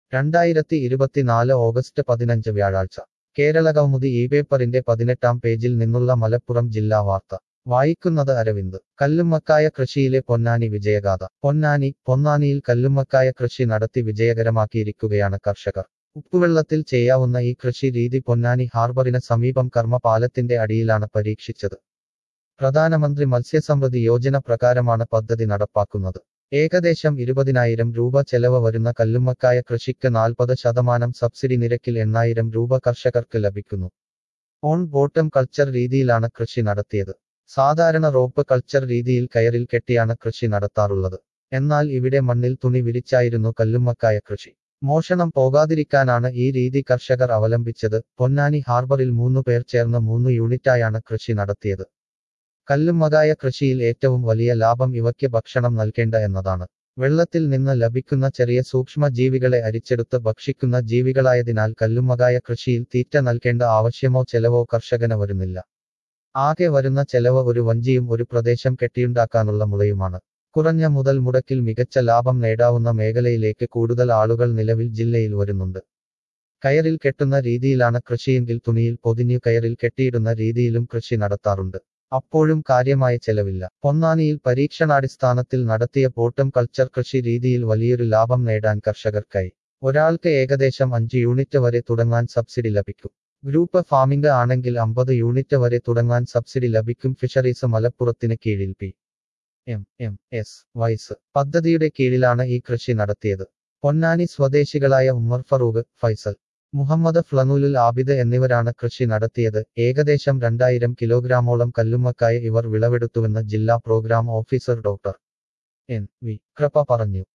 രണ്ടായിരത്തി ഇരുപത്തിനാല് ഓഗസ്റ്റ് പതിനഞ്ച് വ്യാഴാഴ്ച കേരള കൗമുദി ഈ പേപ്പറിന്റെ പതിനെട്ടാം പേജിൽ നിന്നുള്ള മലപ്പുറം ജില്ലാ വാർത്ത വായിക്കുന്നത് അരവിന്ദ് കല്ലുമ്മക്കായ കൃഷിയിലെ പൊന്നാനി വിജയഗാഥ പൊന്നാനി പൊന്നാനിയിൽ കല്ലുമ്മക്കായ കൃഷി നടത്തി വിജയകരമാക്കിയിരിക്കുകയാണ് കർഷകർ ഉപ്പുവെള്ളത്തിൽ ചെയ്യാവുന്ന ഈ കൃഷി രീതി പൊന്നാനി ഹാർബറിന് സമീപം കർമ്മ പാലത്തിന്റെ അടിയിലാണ് പരീക്ഷിച്ചത് പ്രധാനമന്ത്രി മത്സ്യസമൃദ്ധി യോജന പ്രകാരമാണ് പദ്ധതി നടപ്പാക്കുന്നത് ഏകദേശം ഇരുപതിനായിരം രൂപ ചെലവ് വരുന്ന കല്ലുമ്മക്കായ കൃഷിക്ക് നാൽപ്പത് ശതമാനം സബ്സിഡി നിരക്കിൽ എണ്ണായിരം രൂപ കർഷകർക്ക് ലഭിക്കുന്നു ഓൺ ബോട്ടം കൾച്ചർ രീതിയിലാണ് കൃഷി നടത്തിയത് സാധാരണ റോപ്പ് കൾച്ചർ രീതിയിൽ കയറിൽ കെട്ടിയാണ് കൃഷി നടത്താറുള്ളത് എന്നാൽ ഇവിടെ മണ്ണിൽ തുണി വിരിച്ചായിരുന്നു കല്ലുമ്മക്കായ കൃഷി മോഷണം പോകാതിരിക്കാനാണ് ഈ രീതി കർഷകർ അവലംബിച്ചത് പൊന്നാനി ഹാർബറിൽ മൂന്നു പേർ ചേർന്ന് മൂന്ന് യൂണിറ്റായാണ് കൃഷി നടത്തിയത് കല്ലുമ്മകായ കൃഷിയിൽ ഏറ്റവും വലിയ ലാഭം ഇവയ്ക്ക് ഭക്ഷണം നൽകേണ്ട എന്നതാണ് വെള്ളത്തിൽ നിന്ന് ലഭിക്കുന്ന ചെറിയ സൂക്ഷ്മ ജീവികളെ അരിച്ചെടുത്ത് ഭക്ഷിക്കുന്ന ജീവികളായതിനാൽ കല്ലുമ്മകായ കൃഷിയിൽ തീറ്റ നൽകേണ്ട ആവശ്യമോ ചെലവോ കർഷകന് വരുന്നില്ല ആകെ വരുന്ന ചെലവ് ഒരു വഞ്ചിയും ഒരു പ്രദേശം കെട്ടിയുണ്ടാക്കാനുള്ള മുളയുമാണ് കുറഞ്ഞ മുതൽ മുടക്കിൽ മികച്ച ലാഭം നേടാവുന്ന മേഖലയിലേക്ക് കൂടുതൽ ആളുകൾ നിലവിൽ ജില്ലയിൽ വരുന്നുണ്ട് കയറിൽ കെട്ടുന്ന രീതിയിലാണ് കൃഷിയെങ്കിൽ തുണിയിൽ പൊതിഞ്ഞു കയറിൽ കെട്ടിയിടുന്ന രീതിയിലും കൃഷി നടത്താറുണ്ട് അപ്പോഴും കാര്യമായ ചെലവില്ല പൊന്നാനിയിൽ പരീക്ഷണാടിസ്ഥാനത്തിൽ നടത്തിയ പോട്ടം കൾച്ചർ കൃഷി രീതിയിൽ വലിയൊരു ലാഭം നേടാൻ കർഷകർക്കായി ഒരാൾക്ക് ഏകദേശം അഞ്ച് യൂണിറ്റ് വരെ തുടങ്ങാൻ സബ്സിഡി ലഭിക്കും ഗ്രൂപ്പ് ഫാമിംഗ് ആണെങ്കിൽ അമ്പത് യൂണിറ്റ് വരെ തുടങ്ങാൻ സബ്സിഡി ലഭിക്കും ഫിഷറീസ് മലപ്പുറത്തിന് കീഴിൽ പി എം എം എസ് വൈസ് പദ്ധതിയുടെ കീഴിലാണ് ഈ കൃഷി നടത്തിയത് പൊന്നാനി സ്വദേശികളായ ഉമ്മർ ഫറൂഖ് ഫൈസൽ മുഹമ്മദ് ഫ്ലനൂലുൽ ആബിദ് എന്നിവരാണ് കൃഷി നടത്തിയത് ഏകദേശം രണ്ടായിരം കിലോഗ്രാമോളം കല്ലുമ്മക്കായ ഇവർ വിളവെടുത്തുവെന്ന് ജില്ലാ program officer doctor N V Kripa പറഞ്ഞു